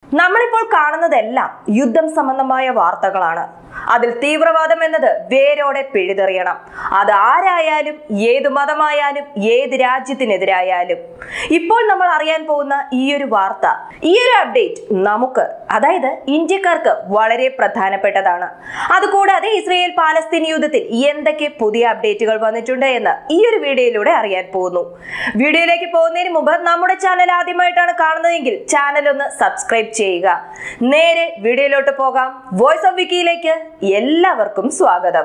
നമ്മളിപ്പോൾ കാണുന്നതെല്ലാം യുദ്ധം സംബന്ധമായ വാർത്തകളാണ് അതിൽ തീവ്രവാദം എന്നത് വേരോടെ പിഴുതെറിയണം അത് ആരായാലും ഏത് മതമായാലും ഏത് രാജ്യത്തിനെതിരായാലും ഇപ്പോൾ നമ്മൾ അറിയാൻ പോകുന്ന ഈ ഒരു വാർത്ത ഈ ഒരു അപ്ഡേറ്റ് നമുക്ക് അതായത് ഇന്ത്യക്കാർക്ക് വളരെ പ്രധാനപ്പെട്ടതാണ് അതുകൂടാതെ ഇസ്രയേൽ പാലസ്തീൻ യുദ്ധത്തിൽ എന്തൊക്കെ പുതിയ അപ്ഡേറ്റുകൾ വന്നിട്ടുണ്ട് എന്ന് ഈ ഒരു വീഡിയോയിലൂടെ അറിയാൻ പോകുന്നു വീഡിയോയിലേക്ക് പോകുന്നതിന് മുമ്പ് നമ്മുടെ ചാനൽ ആദ്യമായിട്ടാണ് കാണുന്നതെങ്കിൽ ചാനൽ ഒന്ന് സബ്സ്ക്രൈബ് ചെയ്യുക നേരെ വീഡിയോയിലോട്ട് പോകാം വോയിസ് ഓഫ് വിക്കിയിലേക്ക് എല്ലാവർക്കും സ്വാഗതം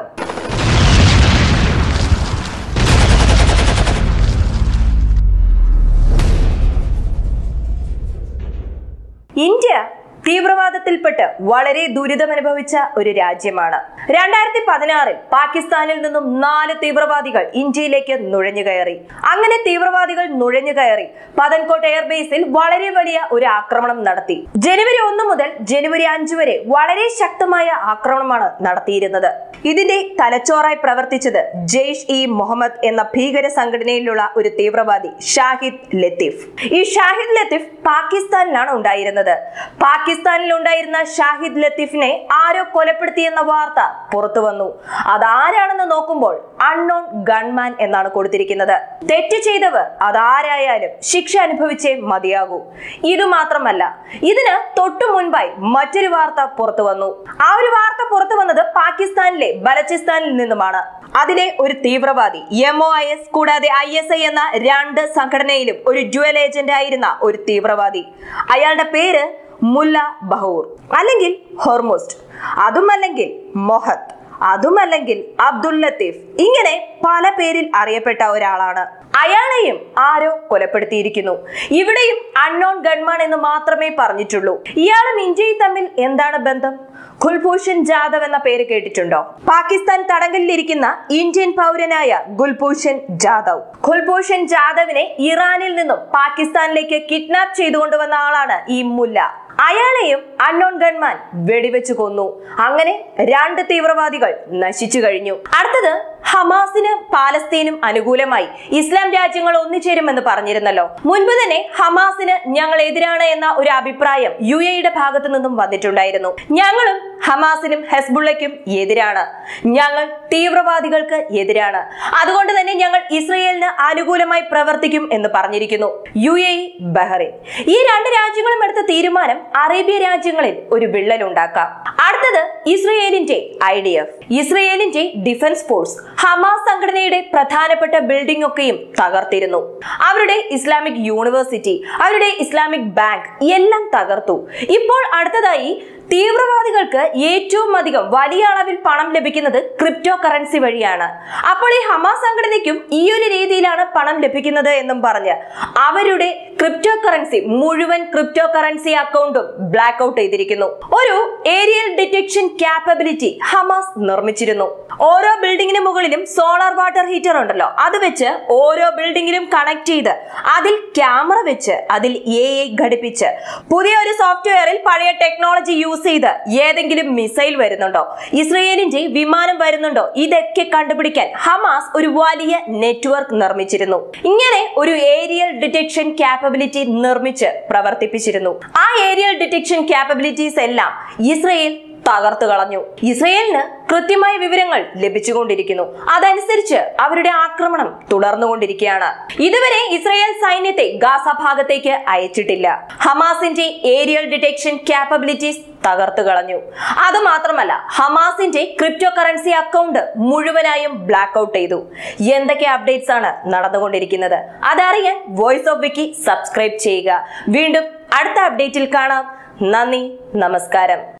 ഇന്ത്യ തീവ്രവാദത്തിൽപ്പെട്ട് വളരെ ദുരിതമനുഭവിച്ച ഒരു രാജ്യമാണ് രണ്ടായിരത്തി പതിനാറിൽ പാകിസ്ഥാനിൽ നിന്നും നാല് തീവ്രവാദികൾ ഇന്ത്യയിലേക്ക് നുഴഞ്ഞു കയറി അങ്ങനെ തീവ്രവാദികൾ നുഴഞ്ഞു കയറി പതൻകോട്ട് എയർബേസിൽ വളരെ വലിയ ഒരു ആക്രമണം നടത്തി ജനുവരി ഒന്ന് മുതൽ ജനുവരി അഞ്ച് വരെ വളരെ ശക്തമായ ആക്രമണമാണ് നടത്തിയിരുന്നത് ഇതിന്റെ തലച്ചോറായി പ്രവർത്തിച്ചത് ജെയ്ഷ് ഇ മുഹമ്മദ് എന്ന ഭീകര സംഘടനയിലുള്ള ഒരു തീവ്രവാദി ഷാഹിദ് ലത്തീഫ് ഈ ഷാഹിദ് ലത്തീഫ് പാകിസ്ഥാനിലാണ് ഉണ്ടായിരുന്നത് പാകിസ്ഥാനിൽ ഉണ്ടായിരുന്ന ഷാഹിദ് ലത്തീഫിനെ ആരോ കൊലപ്പെടുത്തിയെന്ന വാർത്ത പുറത്തു വന്നു അതാരാണെന്ന് നോക്കുമ്പോൾ അൺനോൺ ഗൺമാൻ എന്നാണ് കൊടുത്തിരിക്കുന്നത് തെറ്റ് ചെയ്തവർ അതാരായാലും ശിക്ഷ അനുഭവിച്ചേ മതിയാകൂ ഇത് മാത്രമല്ല ഇതിന് തൊട്ടു മുൻപായി മറ്റൊരു വാർത്ത പുറത്തു വന്നു ആ ഒരു വാർത്ത പുറത്തു വന്നത് പാകിസ്ഥാനിലെ ബലച്ചിസ്ഥാനിൽ നിന്നുമാണ് അതിലെ ഒരു തീവ്രവാദി എം ഒ ഐ എസ് കൂടാതെ ഐ എസ് ഐ എന്ന രണ്ട് സംഘടനയിലും ഒരു ഡ്യുവൽ ഏജന്റ് ആയിരുന്ന ഒരു തീവ്രവാദി അയാളുടെ പേര് മുല്ല ബഹൂർ അല്ലെങ്കിൽ ഹോർമോസ്റ്റ് അതുമല്ലെങ്കിൽ മൊഹത്ത് അതുമല്ലെങ്കിൽ അബ്ദുൽ ലത്തീഫ് ഇങ്ങനെ പല പേരിൽ അറിയപ്പെട്ട ഒരാളാണ് അയാളെയും ആരോ കൊലപ്പെടുത്തിയിരിക്കുന്നു ഇവിടെയും അൺനോൺ ഗൺമാൻ എന്ന് മാത്രമേ പറഞ്ഞിട്ടുള്ളൂ ഇയാളും ഇന്ത്യയും തമ്മിൽ എന്താണ് ബന്ധം കുൽഭൂഷൺ ജാദവ് എന്ന പേര് കേട്ടിട്ടുണ്ടോ പാകിസ്ഥാൻ തടങ്കലിലിരിക്കുന്ന ഇന്ത്യൻ പൗരനായ ഗുൽഭൂഷൺ ജാദവ് കുൽഭൂഷൺ ജാദവിനെ ഇറാനിൽ നിന്നും പാകിസ്ഥാനിലേക്ക് കിഡ്നാപ്പ് ചെയ്തുകൊണ്ടുവന്ന ആളാണ് ഈ മുല്ല അയാളെയും അൺനോൺ ഗൺമാൻ വെടിവെച്ച് കൊന്നു അങ്ങനെ രണ്ട് തീവ്രവാദികൾ നശിച്ചു കഴിഞ്ഞു അടുത്തത് ഹമാസിന് പാലസ്തീനും അനുകൂലമായി ഇസ്ലാം രാജ്യങ്ങൾ ഒന്നിച്ചേരുമെന്ന് പറഞ്ഞിരുന്നല്ലോ മുൻപ് തന്നെ ഹമാസിന് ഞങ്ങൾ എതിരാണ് എന്ന ഒരു അഭിപ്രായം യു എയുടെ ഭാഗത്തു നിന്നും വന്നിട്ടുണ്ടായിരുന്നു ഞങ്ങളും ഹമാസിനും ഹെസ്ബുള്ളയ്ക്കും എതിരാണ് ഞങ്ങൾ തീവ്രവാദികൾക്ക് എതിരാണ് അതുകൊണ്ട് തന്നെ ഞങ്ങൾ ഇസ്രയേലിന് അനുകൂലമായി പ്രവർത്തിക്കും എന്ന് പറഞ്ഞിരിക്കുന്നു യു എ ബഹ്റൈൻ ഈ രണ്ട് രാജ്യങ്ങളും എടുത്ത തീരുമാനം അറേബ്യ രാജ്യങ്ങളിൽ ഒരു വിള്ളൽ ഉണ്ടാക്കാം അടുത്തത് ഇസ്രയേലിന്റെ ഐ ഡി എഫ് ഇസ്രയേലിന്റെ ഡിഫൻസ് ഫോഴ്സ് ഹമാസ് സംഘടനയുടെ പ്രധാനപ്പെട്ട ബിൽഡിംഗ് ഒക്കെയും തകർത്തിരുന്നു അവരുടെ ഇസ്ലാമിക് യൂണിവേഴ്സിറ്റി അവരുടെ ഇസ്ലാമിക് ബാങ്ക് എല്ലാം തകർത്തു ഇപ്പോൾ അടുത്തതായി തീവ്രവാദികൾക്ക് ഏറ്റവും അധികം വലിയ അളവിൽ പണം ലഭിക്കുന്നത് ക്രിപ്റ്റോ കറൻസി വഴിയാണ് അപ്പോൾ ഈ ഹമാസ് സംഘടനയ്ക്കും ഈ ഒരു രീതിയിലാണ് പണം ലഭിക്കുന്നത് എന്നും പറഞ്ഞ് അവരുടെ ക്രിപ്റ്റോ കറൻസി മുഴുവൻ ക്രിപ്റ്റോ കറൻസി അക്കൗണ്ടും ബ്ലാക്ക് ഔട്ട് ചെയ്തിരിക്കുന്നു ഒരു ഏരിയൽ ഡിറ്റക്ഷൻ ക്യാപ്പബിലിറ്റി ഹമാസ് നിർമ്മിച്ചിരുന്നു ഓരോ ബിൽഡിങ്ങിന് മുകളിലും സോളാർ വാട്ടർ ഹീറ്റർ ഉണ്ടല്ലോ അത് വെച്ച് ഓരോ ബിൽഡിങ്ങിലും കണക്ട് ചെയ്ത് അതിൽ ക്യാമറ വെച്ച് അതിൽ എ ഐ ഘടിപ്പിച്ച് പുതിയ ഒരു സോഫ്റ്റ്വെയറിൽ പഴയ ടെക്നോളജി യൂസ് ചെയ്ത് ഏതെങ്കിലും മിസൈൽ വരുന്നുണ്ടോ ഇസ്രയേലിന്റെ വിമാനം വരുന്നുണ്ടോ ഇതൊക്കെ കണ്ടുപിടിക്കാൻ ഹമാസ് ഒരു വലിയ നെറ്റ്വർക്ക് നിർമ്മിച്ചിരുന്നു ഇങ്ങനെ ഒരു ഏരിയൽ ഡിറ്റക്ഷൻ ക്യാപ്പബിലിറ്റി നിർമ്മിച്ച് പ്രവർത്തിപ്പിച്ചിരുന്നു ആ ഏരിയൽ ഡിറ്റക്ഷൻ ക്യാപ്പബിലിറ്റീസ് എല്ലാം ഇസ്രയേൽ തകർത്തു കളഞ്ഞു ഇസ്രയേലിന് കൃത്യമായ വിവരങ്ങൾ ലഭിച്ചുകൊണ്ടിരിക്കുന്നു അതനുസരിച്ച് അവരുടെ ആക്രമണം തുടർന്നുകൊണ്ടിരിക്കുകയാണ് ഇതുവരെ ഇസ്രയേൽ സൈന്യത്തെ ഗാസ ഭാഗത്തേക്ക് അയച്ചിട്ടില്ല ഹമാസിന്റെ ഏരിയൽ ഡിറ്റക്ഷൻ ക്യാപ്പബിലിറ്റീസ് തകർത്തു കളഞ്ഞു അത് മാത്രമല്ല ഹമാസിന്റെ ക്രിപ്റ്റോ കറൻസി അക്കൗണ്ട് മുഴുവനായും ബ്ലാക്ക് ഔട്ട് ചെയ്തു എന്തൊക്കെ അപ്ഡേറ്റ്സ് ആണ് നടന്നുകൊണ്ടിരിക്കുന്നത് അതറിയാൻ വോയിസ് ഓഫ് വിക്കി സബ്സ്ക്രൈബ് ചെയ്യുക വീണ്ടും അടുത്ത അപ്ഡേറ്റിൽ കാണാം നന്ദി നമസ്കാരം